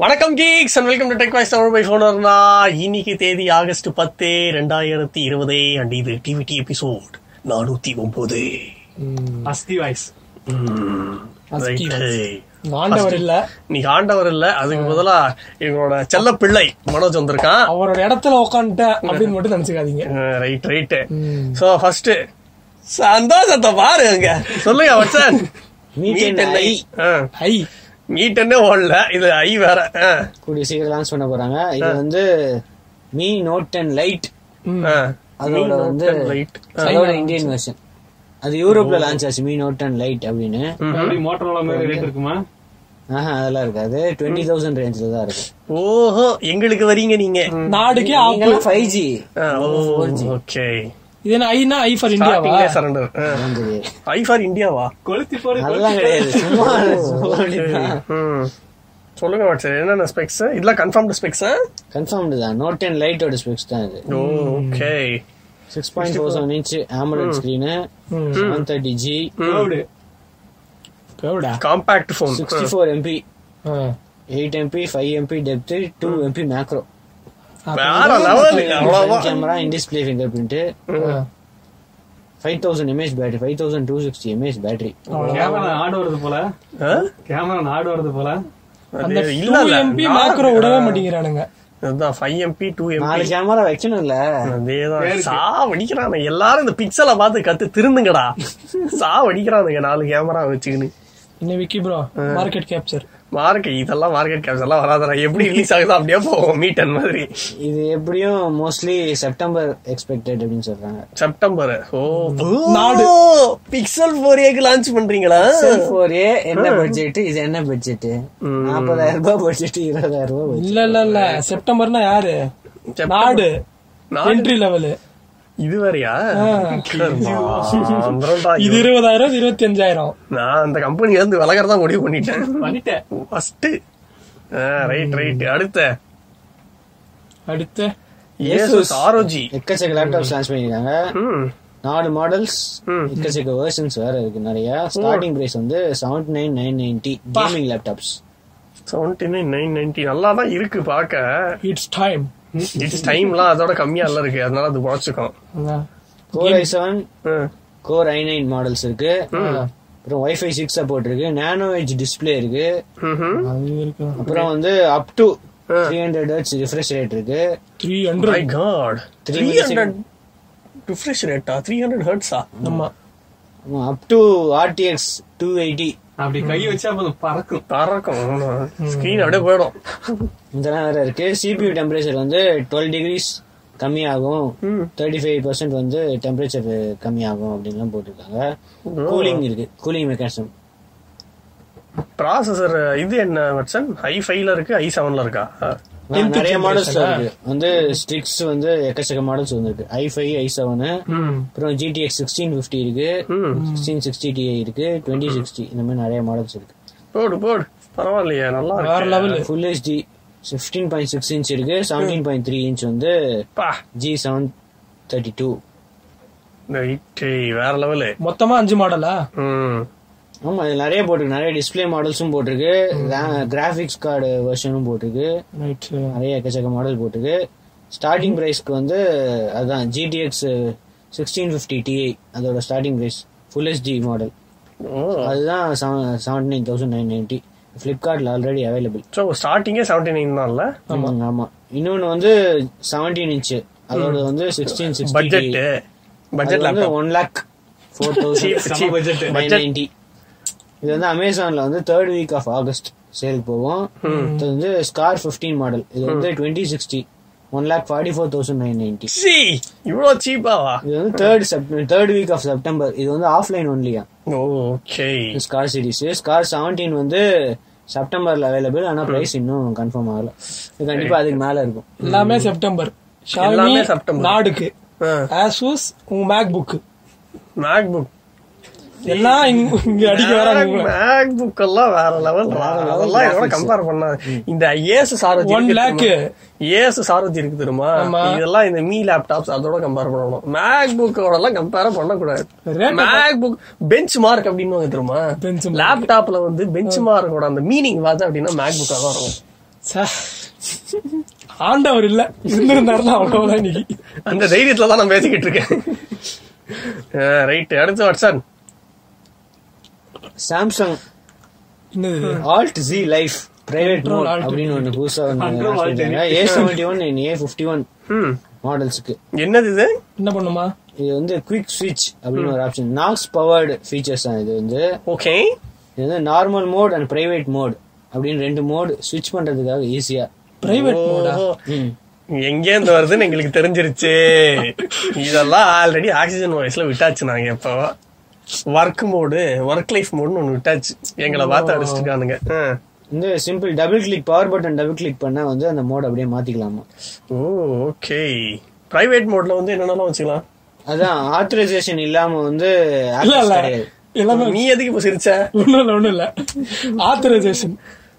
வணக்கம் geeks and welcome to Tech Voice Tamil by ஃபோனர்னா இன்னைக்கு தேதி ஆகஸ்ட் பத்து ரெண்டாயிரத்தி இருபது அண்ட் இது டிவிடி எபிசோட் நானூத்தி ஒன்பது அஸ்தி வாய்ஸ் அஸ்கி ஆண்டவர் இல்ல நீ ஆண்டவர் இல்ல அதுக்கு பதிலா எங்களோட செல்ல பிள்ளை மனோஜ் வந்திருக்கான் அவரோட இடத்துல உட்காந்துட்டேன் அப்படின்னு மட்டும் நினைச்சுக்காதீங்க ரைட் ரைட் சோ ஃபர்ஸ்ட் சந்தோஷத்தை பாருங்க சொல்லுங்க வட்சன் Meet and I. ஐ மீட்டன்னே ஓடல இது ஐ வேற ஆ, கூடிய சீக்கிரம் லான்ச் பண்ண போறாங்க இது வந்து மீ நோட் டென் லைட் ஆ. அதோட வந்து லைட் அதோட இந்தியன் வெர்ஷன் அது யூரோப்ல லான்ச் ஆச்சு மீ நோட் டென் லைட் அப்படின்னு அப்படி மோட்டரோலா மாதிரி ரேட் இருக்குமா ஆஹா அதெல்லாம் இருக்காது டுவெண்ட்டி தௌசண்ட் ரேஞ்சில் தான் இருக்கும் ஓஹோ எங்களுக்கு வரீங்க நீங்க நாடுக்கே ஆப்பு ஃபைவ் ஜி ஓகே இது என்ன ஐனா ஐ ஃபார் இந்தியாவா சரண்டர் தெரியாது ஐ ஃபார் இந்தியாவா கொளுத்தி போடு அதெல்லாம் கிடையாது சும்மா சொல்ல வேண்டியதுதான். ம். சொல்லுங்க வாட்ஸ்அப் என்னென்ன ஸ்பெக்ஸ் இதெல்லாம் கன்ஃபார்ம்டு ஸ்பெக்ஸ் கன்ஃபார்ம்டு தான் நோட் டென் லைட்டோட ஸ்பெக்ஸ் தான் இது okay six point four seven inch AMOLED screen seven thirty G கேவடா compact phone sixty four MP eight MP five MP depth two MP macro வேற level அவ்வளவுதான் camera in display fingerprint five thousand mAh battery five thousand two sixty mAh battery camera ஆடு வருது போல ஆ? Camera ஆடு வருது போல அந்த அது இல்ல இல்ல எம்பி மேக்ரோ விடவே மாட்டேங்கிறானுங்க அதுதான் ஃபைவ் எம்பி டூ நாலு எம்பி கேமரா வைக்கணும் இல்ல அதேதான் சா வடிக்கிறானுங்க எல்லாரும் இந்த பிக்சலை பார்த்து கத்து திருந்துங்கடா சா வடிக்கிறானுங்க நாலு கேமரா வச்சுக்கின்னு இன்னும் Vicky bro market capture market இதெல்லாம் மார்க்கெட் கேப்ஸ் எல்லாம் வராதடா எப்படி ரிலீஸ் ஆகுதோ அப்படியே போவோம் மீட்டன் மாதிரி இது எப்படியும் மோஸ்ட்லி செப்டம்பர் எக்ஸ்பெக்டட் அப்படின்னு சொல்றாங்க செப்டம்பர் ஓ நாடு. பிக்சல் ஃபோர் ஏக்கு லான்ச் பண்றீங்களா ஃபோர் ஏ என்ன பட்ஜெட் இது என்ன பட்ஜெட் நாற்பதாயிரம் ரூபாய் பட்ஜெட் இருபதாயிரம் ரூபாய் budget. இல்ல இல்ல இல்ல செப்டம்பர்னா யாரு நாடு நாடு. என்ட்ரி லெவல் இது வேறயா வந்துடும்டா. இது இருபதாயிரம் இது இருபத்தி அஞ்சாயிரம் நான் அந்த கம்பெனில இருந்து விலகறதா முடிவு பண்ணிட்டேன் பண்ணிட்டேன் ஃபர்ஸ்ட் ரைட் ரைட் அடுத்த அடுத்து ஏசுஸ் ஆரோஜி எக்கச்சக்க லேப்டாப்ஸ் லான்ச் பண்ணிருக்காங்க ம் நாலு மாடல்ஸ் ம். எக்கச்சக்க வெர்ஷன்ஸ் வேற இருக்கு நிறைய ஸ்டார்டிங் பிரைஸ் வந்து seventy nine nine ninety gaming laptops seventy nine nine ninety நல்லா தான் இருக்கு பாக்க இட்ஸ் டைம் இட்ஸ் டைம்லாம் அதோட கம்மியா இல்ல இருக்கு அதனால அது குறைச்சிக்கும் core i seven core i nine models இருக்கு அப்புறம் வைஃபை சிக்ஸ் சப்போர்ட் இருக்கு நானோ எஜ் டிஸ்பிளே இருக்கு அது இருக்கு அப்புறம் வந்து up to three hundred hertz refresh rate இருக்கு three my hundred got three Three hundred refresh ரேட்டா த்ரீ ஹண்ட்ரட் ஹர்ட்ஸா ஆமா up to RTX two eighty அப்படி கை வச்சா போதும் பறக்கும் பறக்கும் ஸ்கிரீன் அப்படியே போயிடும் இதெல்லாம் வேற இருக்கு சிபியூ டெம்பரேச்சர் வந்து டுவெல் டிகிரிஸ் கம்மியாகும் தேர்ட்டி ஃபைவ் பர்சன்ட் வந்து டெம்பரேச்சர் கம்மியாகும் அப்படின்லாம் போட்டிருக்காங்க கூலிங் இருக்கு கூலிங் மெக்கானிசம் ப்ராசஸர் இது என்ன வட்சன் ஐ ஃபைவ்ல இருக்கு ஐ செவன்ல இருக்கா நிறைய மாடல்ஸ் இருக்கு வந்து ஸ்ட்ரிக்ஸ் வந்து எக்கச்சக்க மாடல்ஸ் வந்துருக்கு ஐ ஃபைவ் ஐ செவனு அப்புறம் ஜிடிஎக்ஸ் சிக்ஸ்டீன் ஃபிஃப்டி இருக்கு சிக்ஸ்டீன் சிக்ஸ்டி டிஐ இருக்கு டுவெண்ட்டி சிக்ஸ்டி இந்த மாதிரி நிறைய மாடல்ஸ் இருக்கு போடு போடு பரவாயில்லையே நல்லா வேற இருக்கு level full HD fifteen point six inch இருக்கு செவன்டீன் பாயிண்ட் த்ரீ இன்ச் வந்து பா G seven thirty two right வேற லெவலு மொத்தமா அஞ்சு மாடலா ம் ஆமா இது நிறைய போட்டிருக்கு நிறைய டிஸ்பிளே மாடல்ஸும் போட்டிருக்கு கிராஃபிக்ஸ் கார்டு வெர்ஷனும் போட்டிருக்கு ரைட் நிறைய எக்கச்சக்க மாடல் போட்டிருக்கு ஸ்டார்டிங் பிரைஸ்க்கு வந்து அதான் ஜிடிஎக்ஸ் சிக்ஸ்டீன் ஃபிஃப்டி டிஐ அதோட starting price full HD model ஓ அதுதான் seventy nine thousand nine ninety ஃப்ளிப்கார்ட்ல ஆல்ரெடி அவைலபிள் ஸோ ஸ்டார்டிங்கே செவன்டி நைன் தான்ல ஆமா இன்னொன்னு வந்து செவன்டீன் இன்ச் அதோட வந்து சிக்ஸ்டீன் சிக்ஸ்டி பட்ஜெட் பட்ஜெட் வந்து laptop one lakh four thousand budget. Ninety இது வந்து அமேசான்ல வந்து third week of August sale போகும் இது வந்து ஸ்கார் 15 மாடல் இது வந்து twenty sixty one lakh forty four thousand nine ninety சி இவ்வளோ சீப்பாவா இது வந்து third third week of September இது வந்து ஆஃப்லைன் ஒன்லியா okay Scar series Scar seventeen வந்து செப்டம்பர்ல அவைலபிள் ஆனா பிரைஸ் இன்னும் கன்ஃபார்ம் ஆகல இது கண்டிப்பா அதுக்கு மேல இருக்கும் எல்லாமே செப்டம்பர் ஷாமி எல்லாமே செப்டம்பர். நாடுக்கு ஆசூஸ் உங்க மேக் புக் மேக் புக் எல்லாம் இங்க இங்க அடிக்க வராங்க உங்களை. மேக் புக் எல்லாம் வேற லெவல் அதெல்லாம் இதோட கம்பேர் பண்ண இந்த ஏசு சாரதி One lakh. ஏசு சாரதி இருக்கு தெரியுமா ஆமா. இதெல்லாம் இந்த மீ லேப்டாப்ஸ் அதோட கம்பேர் பண்ணணும் மேக் புக்கோட எல்லாம் கம்பேர் பண்ணக்கூடாது Rate MacBook benchmark அப்படின்னு தெரியுமா Benchmark. லேப்டாப்ல வந்து பெஞ்ச் மார்க்கோட அந்த மீனிங் பார்த்தா அப்படின்னா மேக் புக்கா தான் இருக்கும் சே. ஆண்டவர் இல்ல இருந்திருந்தாருன்னா அவ்வளவுதான் இன்னைக்கு அந்த தைரியத்துல தான் நான் பேசிக்கிட்டு இருக்கேன் ரைட் அடுத்து வாட்ஸன் சாம்சங் என்னது Alt G life private Control mode Alt அப்படின்னு ஒன்று புதுசா Control Alt A seventy one A fifty one hmm மாடல்ஸ்க்கு என்னது இது என்ன பண்ணுமா இது வந்து குவிக் ஸ்விட்ச் அப்படின்னு ஒரு ஆப்ஷன் நாக்ஸ் பவர்டு ஃபீச்சர்ஸ் தான் இது வந்து ஓகே இது வந்து normal mode and private mode அப்படின்னு ரெண்டு மோட் ஸ்விட்ச் பண்றதுக்காக ஈஸியா பிரைவேட் மோடா எங்கேருந்து வருதுன்னு எங்களுக்கு தெரிஞ்சிருச்சு இதெல்லாம் ஆல்ரெடி ஆக்சிஜன் வாய்ஸ்ல விட்டாச்சு நாங்க இப்போ ஒர்க் மோடு ஒர்க் லைஃப் மோடுன்னு ஒண்ணு விட்டாச்சு எங்களை பார்த்து அடிச்சிருக்கானுங்க ஆ. இந்த simple double click power button double click பண்ணா வந்து அந்த மோட் அப்படியே மாத்திக்கலாமா ஓ ஓகே பிரைவேட் மோட்ல வந்து என்னென்னலாம் வச்சுக்கலாம் அதான் ஆத்தரைசேஷன் இல்லாம வந்து இல்ல access இல்ல கிடையாது எல்லாமே நீ எதுக்கு இப்ப சிரிச்ச ஒண்ணும் இல்ல ஒண்ணும் இல்ல ஆத்தரைசேஷன்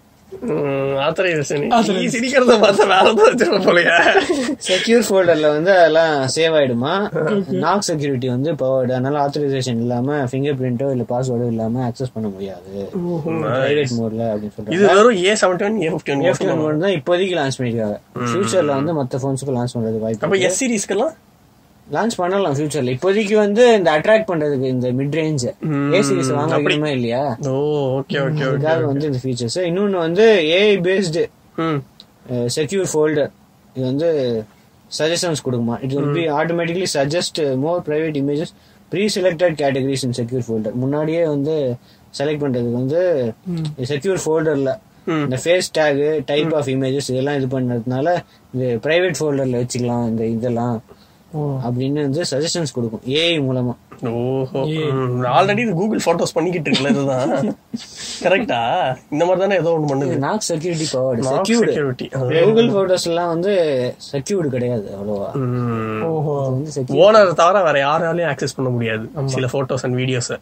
ஆத்தரைசேஷன் நீ சிரிக்கிறத பார்த்தா வேற ஏதோ வச்சிருக்க போலயா செக்யூர் ஃபோல்டர்ல வந்து அதெல்லாம் சேவ் ஆயிடுமா நாக் செக்யூரிட்டி வந்து பவர்டு அதனால ஆத்தரைசேஷன் இல்லாம ஃபிங்கர் பிரிண்டோ இல்ல பாஸ்வேர்டோ இல்லாம அக்சஸ் பண்ண முடியாது பிரைவேட் மோட்ல அப்படின்னு இது சொல்றாங்க வெறும் A seventy one A fifty one F1 mode தான் இப்போதைக்கு லான்ச் பண்ணிருக்காங்க ஃபியூச்சர்ல வந்து மத்த போன்ஸ்க்கு லான்ச் பண்றது வாய்ப்பு அப்ப இருக்கு. எஸ் சீரிஸ்க்கெல்லாம் லான்ச் பண்ணலாம் ஃபியூச்சர்ல இப்போதைக்கு வந்து இந்த அட்ராக்ட் பண்றதுக்கு இந்த மிட் ரேஞ்ச் ஏ சீரிஸ் வாங்க வைக்கணுமா இல்லையா ஓ ஓகே ஓகே ஓகே அதுக்காக வந்து இந்த ஃபீச்சர்ஸ் இன்னொன்னு வந்து AI based hmm secure folder இது வந்து சஜஷன்ஸ் கொடுக்குமா it will be automatically suggest more private images preselected categories in secure folder முன்னாடியே வந்து செலக்ட் பண்றதுக்கு வந்து செக்யூர் ஃபோல்டர்ல இந்த face tag type of images இதெல்லாம் இது பண்ணதுனால இது பிரைவேட் ஃபோல்டர்ல வச்சுக்கலாம் இந்த இதெல்லாம் அப்படின்னு வந்து சஜஷன்ஸ் கொடுக்கும் ஏஐ மூலமா ஓஹோ ஆல்ரெடி இது கூகுள் போட்டோஸ் பண்ணிக்கிட்டு இருக்குல்ல இதுதான் கரெக்டா இந்த மாதிரி தானே ஏதோ ஒண்ணு பண்ணுது Knox security powered secured security Google Photos எல்லாம் வந்து செக்யூர்டு கிடையாது அவ்வளோவா ஓஹோ அது வந்து secure- ஓனர் தவிர வேற யாராலையும் ஆக்சஸ் பண்ண முடியாது சில போட்டோஸ் அண்ட் வீடியோஸ்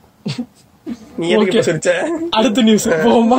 நீ எதுக்கு இப்ப Okay. சிரிச்ச அடுத்த நியூஸ் போமா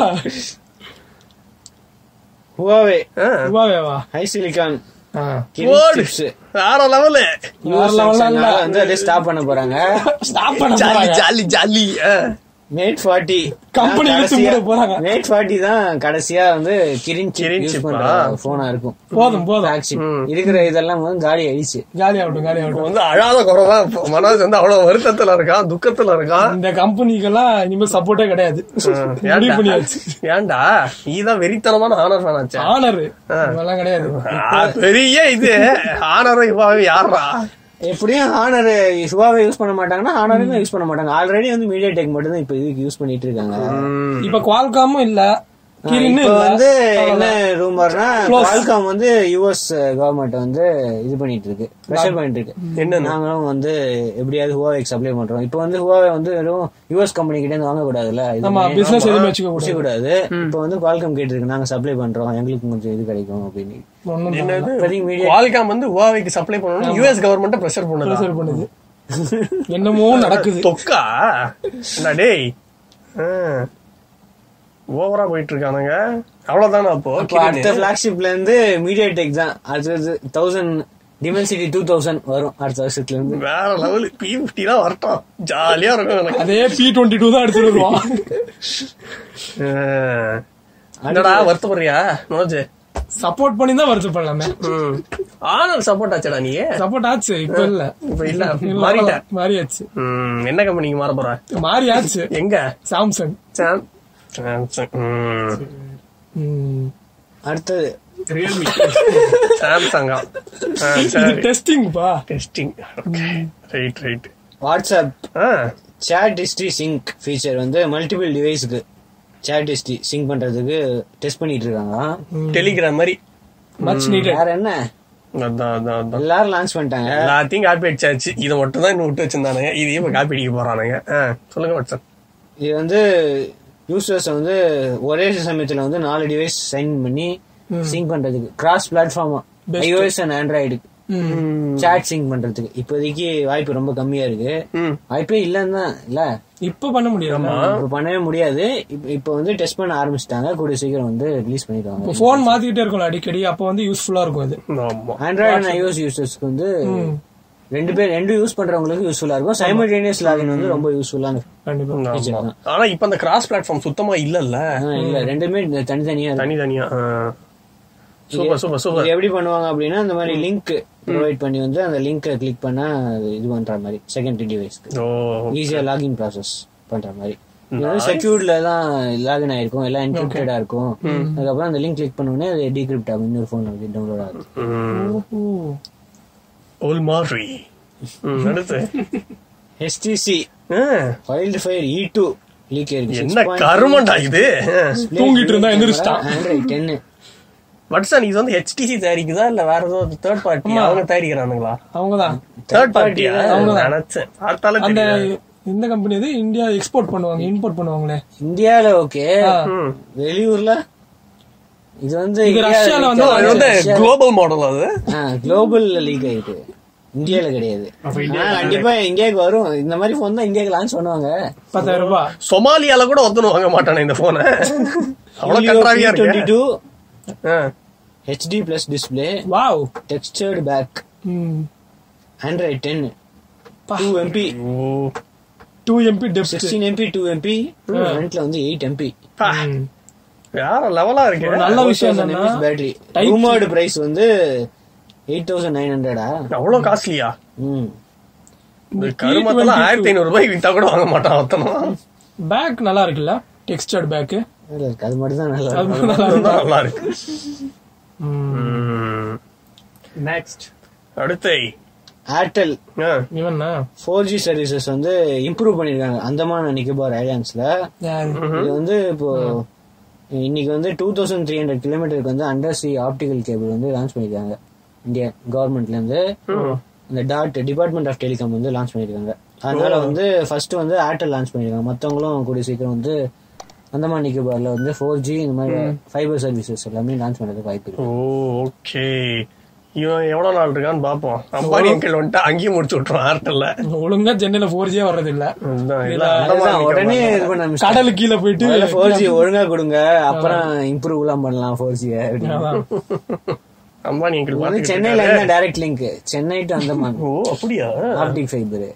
Huawei வாவேவா ஹை சிலிகான் Word. வேற லெவலு வேற level ல இல்ல. வந்து அப்படியே ஸ்டாப் பண்ண போறாங்க ஸ்டாப் பண்ண ஜாலி போறாங்க jolly jolly Mate forty Company இழுத்து மூட போறாங்க. மேட் ஃபார்ட்டி தான் கடைசியா வந்து கிரின் Kirin யூஸ் chip பண்ற ஆ? போனா இருக்கும் போதும் போதும் Flagship. இருக்கிற இதெல்லாம் வந்து காலி ஆயிடுச்சு காலி ஆகட்டும் காலி ஆகட்டும் வந்து அழாத குறைவா மனோஜ் வந்து அவ்வளவு வருத்தத்துல இருக்கான் துக்கத்துல இருக்கான் இந்த கம்பெனிக்கெல்லாம் இனிமேல் சப்போர்ட்டே கிடையாது முடிவு ஏன்டா? பண்ணியாச்சு ஏன்டா நீதான் வெறித்தனமான ஆனர் ஃபேனாச்சே ஆனர் இதெல்லாம் கிடையாது ஆ, பெரிய இது ஆனரும் இவாவே யாரா எப்படியும் ஹானர் ஹுவாவே யூஸ் பண்ண மாட்டாங்கன்னா ஹானரும் யூஸ் பண்ண மாட்டாங்க ஆல்ரெடி வந்து மீடியா டெக் மட்டும் தான் இப்ப இதுக்கு யூஸ் பண்ணிட்டு இருக்காங்க இப்ப குவால்காமும் இல்ல கிரின்னு இப்ப இல்ல வந்து என்ன ரூமர்னா Close. குவால்காம் வந்து யுஎஸ் கவர்மெண்ட் வந்து இது பண்ணிட்டு இருக்கு ப்ரெஷர் பண்ணிட்டு இருக்கு என்னன்னு நாங்களும் வந்து எப்படியாவது ஹுவாவேக்கு சப்ளை பண்றோம் இப்போ வந்து ஹுவாவே வந்து வெறும் யுஎஸ் கம்பெனி கிட்ட இருந்து வாங்க கூடாதுல்ல நம்ம பிசினஸ் எதுவுமே வச்சுக்க முடிச்சு கூடாது கூடாது இப்போ வந்து குவால்காம் கேட்டிருக்கு நாங்க சப்ளை பண்றோம் எங்களுக்கு கொஞ்சம் இது கிடைக்கும் அப்படின்னு ஒண்ணும் என்னது இப்போதைக்கு மீடியா குவால்காம் வந்து ஹுவாவேக்கு சப்ளை பண்ணணும் யூஎஸ் கவர்மெண்ட் பிரஷர் பண்ணுதா ப்ரெஷர் பண்ணுது என்னமோ நடக்குது தொக்கா என்ன டேய் ஓவரா போயிட்டு இருக்கானுங்க அவ்வளவுதானா அப்போ இப்போ அடுத்த பிளாக்ஷிப்ல இருந்து மீடியா டெக் தான் அடுத்தது தௌசண்ட் டிமென்சிட்டி டூ தௌசண்ட் வரும் அடுத்த வருஷத்துல இருந்து வேற லெவல் பி பிப்டி தான் வரட்டும் ஜாலியா இருக்கும் எனக்கு அதே பி டுவெண்ட்டி டூ தான் எடுத்துட்டு வருவான் ஆஹ். என்னடா வருத்தப்படுறியா மனோஜ் சப்போர்ட் பண்ணி தான் வருது பண்ணலாமே ஆனர் சப்போர்ட் ஆச்சடா நீ சப்போர்ட் ஆச்சு இப்ப இல்ல இப்ப இல்ல இல்ல, மாறிட்ட மாறியாச்சு ம், என்ன கம்பெனிக்கு மாற போற மாறியாச்சு எங்க சாம்சங் சாம் சாம்சங் ம், ம். அடுத்தது ரியல்மி சாம்சங்கா ஆ, இது சரி டெஸ்டிங் பா testing okay right right WhatsApp ah chat history sync feature வந்து மல்டிபிள் டிவைஸ்க்கு சேட் ஹிஸ்டரி சிங்க் பண்றதுக்கு டெஸ்ட் பண்ணிட்டு இருக்காங்க டெலிகிராம் மாதிரி மச் நீடட் வேற என்ன அதான் அதான் அதான் எல்லாரும் லான்ச் பண்ணிட்டாங்க எல்லாத்தையும் காப்பி அடிச்சாச்சு இதை மட்டும் தான் இன்னும் விட்டு வச்சிருந்தானுங்க இதையும் இப்ப காப்பி அடிக்க போறானுங்க ஆ, சொல்லுங்க வாட்ஸ்அப் இது வந்து யூசர்ஸ் வந்து ஒரே சமயத்துல வந்து நாலு டிவைஸ் சைன் பண்ணி சிங்க் பண்றதுக்கு கிராஸ் பிளாட்ஃபார்மா ஐஓஎஸ் அண்ட் ஆண்ட்ராய்டுக்கு சாட் சிங்க் பண்றதுக்கு இப்போதைக்கு வாய்ப்பு ரொம்ப கம்மியா இருக்கு ம் வாய்ப்பே இல்லன்னு தான் இல்ல இப்ப பண்ண முடியாது இப்ப பண்ணவே முடியாது இப்ப- இப்ப வந்து டெஸ்ட் பண்ண ஆரம்பிச்சிட்டாங்க கூடிய சீக்கிரம் வந்து ரிலீஸ் பண்ணிடுவாங்க இப்போ போன் மாத்திக்கிட்டே இருக்கும்ல அடிக்கடி அப்போ வந்து யூஸ்ஃபுல்லா இருக்கும் அது ஆமா ஆண்ட்ராய்டு அண்ட் ஐஓஎஸ் யூசர்ஸ்க்கு வந்து ரெண்டு பேர் ரெண்டு யூஸ் பண்றவங்களுக்கு யூஸ்ஃபுல்லா இருக்கும் சைமல்டேனியஸ் லாகின் வந்து ரொம்ப யூஸ்ஃபுல்லான கண்டிப்பா feature தான் ஆனா இப்ப அந்த கிராஸ் பிளாட்ஃபார்ம் சுத்தமா இல்லல்ல ஆ, இல்ல ரெண்டுமே தனித்தனியா இருக்கு தனி தனியா சூப்பர் சூப்பர் சூப்பர் இது எப்படி பண்ணுவாங்க அப்படின்னா இந்த மாதிரி லிங்க் ப்ரொவைட் பண்ணி வந்து அந்த லிங்கை கிளிக் பண்ணா அது இது பண்ற மாதிரி செகண்டரி டிவைஸ்க்கு ஓ ஈஸியா லாகின் ப்ராசஸ் பண்ற மாதிரி இது வந்து செக்யூர்ட்ல தான் லாகின் ஆயிருக்கும் எல்லாம் என்கிரிப்டடா இருக்கும் அதுக்கப்புறம் அந்த லிங்க் கிளிக் பண்ண உடனே அது டீக்ரிப்ட் ஆகும் இன்னொரு போன் வந்து டவுன்லோட் ஆகும் ஓல் மாரி அடுத்து HTC ah, Wildfire E two leak இருக்கு என்ன கருமண்டா இது தூங்கிட்டு இருந்தா எந்திரிச்சிட்டான். ஆண்ட்ராய்ட் டென்னு வட்சன் இது வந்து ஹெச்டிசி தயாரிக்குதா இல்ல வேற ஏதோ தேர்ட் பார்ட்டி அவங்க தயாரிக்கிறானுங்களா அவங்கதான் தேர்ட் பார்ட்டியா அவங்கதான். நினைச்சேன் பார்த்தாலே அந்த தெரியுது. இந்த கம்பெனி இது இந்தியா எக்ஸ்போர்ட் பண்ணுவாங்க இம்போர்ட் பண்ணுவாங்களே இந்தியால ஓகே ம். வெளியூர்ல இது வந்து இது ரஷ்யால வந்து இது வந்து குளோபல் மாடல் அது குளோபல் லீக் ஆயிட்டு இந்தியால கிடையாது ஆனா, கண்டிப்பா இந்தியாவுக்கு வரும் இந்த மாதிரி போன் தான் இந்தியாவுக்கு லான்ச் பண்ணுவாங்க பத்தாயிரம் ரூபாய் சொமாலியால கூட ஒருத்தனும் வாங்க மாட்டானே இந்த போனை அவ்வளவு கன்றாவியா டுவெண்ட்டி இருக்கு two ah. HD plus display wow textured back hmm Android ten two MP oh, two MP depth sixteen MP two MP ஃப்ரண்ட்ல வந்து எயிட் எம்பி பா. வேற லெவலா இருக்கு நல்ல விஷயம் என்னன்னா battery Type C. Rumoured price வந்து எயிட் தௌசண்ட் நைன் ஹண்ட்ரடா அவ்வளவு காஸ்ட்லியா ம் இந்த கருமத்தெல்லாம் ஆயிரத்தி ஐநூறு ரூபாய்க்கு வித்தா கூட வாங்க மாட்டான் ஒருத்தனும் பேக் நல்லா இருக்குல்ல டெக்ஸ்டர்ட் பேக் நல்லா இருக்கு அது மட்டும் தான் நல்லா இருக்கு. அதுதான் நல்லா இருக்கு ம் ம். நெக்ஸ்ட் அடுத்து ஏர்டெல் ஆ. இவன்னா ஃபோர் ஜி சர்வீசஸ் வந்து இம்ப்ரூவ் பண்ணிருக்காங்க அந்தமான் நிக்கோபார் ஐலாண்ட்ஸ்ல யாரு இது வந்து இப்போ இன்னைக்கு வந்து டூ தௌசண்ட் த்ரீ ஹண்ட்ரட் கிலோமீட்டருக்கு வந்து அண்டர் சி ஆப்டிகல் கேபிள் வந்து லான்ச் பண்ணிருக்காங்க இந்தியா கவர்மெண்ட்ல இருந்து இந்த டாட் டிபார்ட்மெண்ட் ஆஃப் டெலிகாம் வந்து லான்ச் பண்ணிருக்காங்க அதனால வந்து ஃபர்ஸ்ட் வந்து ஏர்டெல் லான்ச் பண்ணிருக்காங்க மத்தவங்களும் கூடிய சீக்கிரம் வந்து அந்தமான் நிக்கோபார்ல வந்து ஃபோர் ஜி இந்த மாதிரி ஃபைபர் சர்வீசஸ் எல்லாமே லான்ச் பண்றதுக்கு வாய்ப்பு இருக்கு ஓ ஓகே இவன் எவ்வளவு நாள் இருக்கான்னு பாப்போம் அம்பானி அங்கிள் வந்துட்டு அங்கேயும் முடிச்சு விட்டுருவான் ஏர்டெல்ல ஒழுங்கா சென்னையில ஃபோர் ஜியே வர்றது இல்ல அதுதான், இல்ல, இல்ல, அந்தமான் அதுதான் நிக்கோபார் உடனே தான். இது பண்ண கடலுக்கு கீழே போயிட்டு ஃபோர் ஜி ஒழுங்கா கொடுங்க அப்புறம் இம்ப்ரூவ் எல்லாம் பண்ணலாம் ஃபோர் ஜி அதான். அம்பானி அங்கிள் வந்து பாத்துக்கிட்டு சென்னையில இருக்காரு. என்ன direct link Chennai to Andaman ஓ அப்படியா ஆப்டிக் ஃபைபர்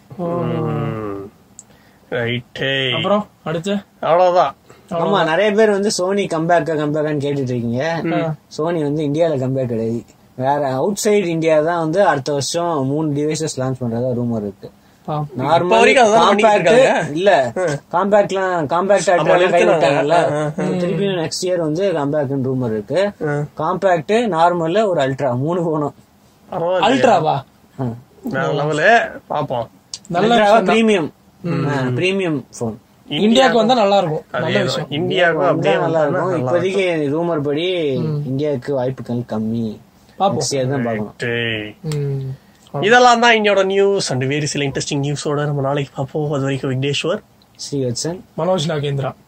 ரைட்டே அப்புறம் அடுத்து அவ்வளவுதான் ஆமா நிறைய பேர் வந்து சோனி கம்பேக் கம்பேக்னு கேட்டுட்டு இருக்கீங்க சோனி வந்து இந்தியால கம்பேக் கிடையாது வேற அவுட் சைடு இந்தியா தான் வந்து அடுத்த வருஷம் மூணு டிவைசஸ் லான்ச் பண்றதா ரூமர் இருக்கு பாப்போம். இப்ப நார்மல் வரைக்கும் அதான் பண்ணிட்டு காம்பேக்ட் இருக்காங்க. இல்ல காம்பேக்ட்லாம் காம்பேக்ட் ஆமா, கை நிறுத்தினாங்க. விட்டாங்கல்ல ஆ, திருப்பி நெக்ஸ்ட் இயர் வந்து காம்பேக்ட்னு ரூமர் இருக்கு காம்பேக்ட் நார்மல் ஒரு அல்ட்ரா மூணு போனோம் பரவாயில்லையே. அல்ட்ராவா வேற லெவலு பாப்போம் நல்ல விஷயம் தான். பிரீமியம் பிரீமியம் போன் இந்தியாவுக்கு வந்தா நல்லா இருக்கும் நல்ல அதேதான். விஷயம் இந்தியாவுக்கும் அப்படியே நல்லா வந்தான்னா இருக்கும் நல்லா இப்போதைக்கு ரூமர் படி இந்தியாவுக்கு வாய்ப்புகள் கம்மி பாப்போம் நெக்ஸ்ட் இயர் தான் பார்க்கணும் இருக்கும். ம். இதெல்லாம் தான் என்னோட நியூஸ் அண்ட் வேறு சில இன்ட்ரெஸ்டிங் நியூஸோட நம்ம நாளைக்கு பார்ப்போம் அது வரைக்கும் விக்னேஸ்வர் ஸ்ரீவத்சன் மனோஜ் நாகேந்திரா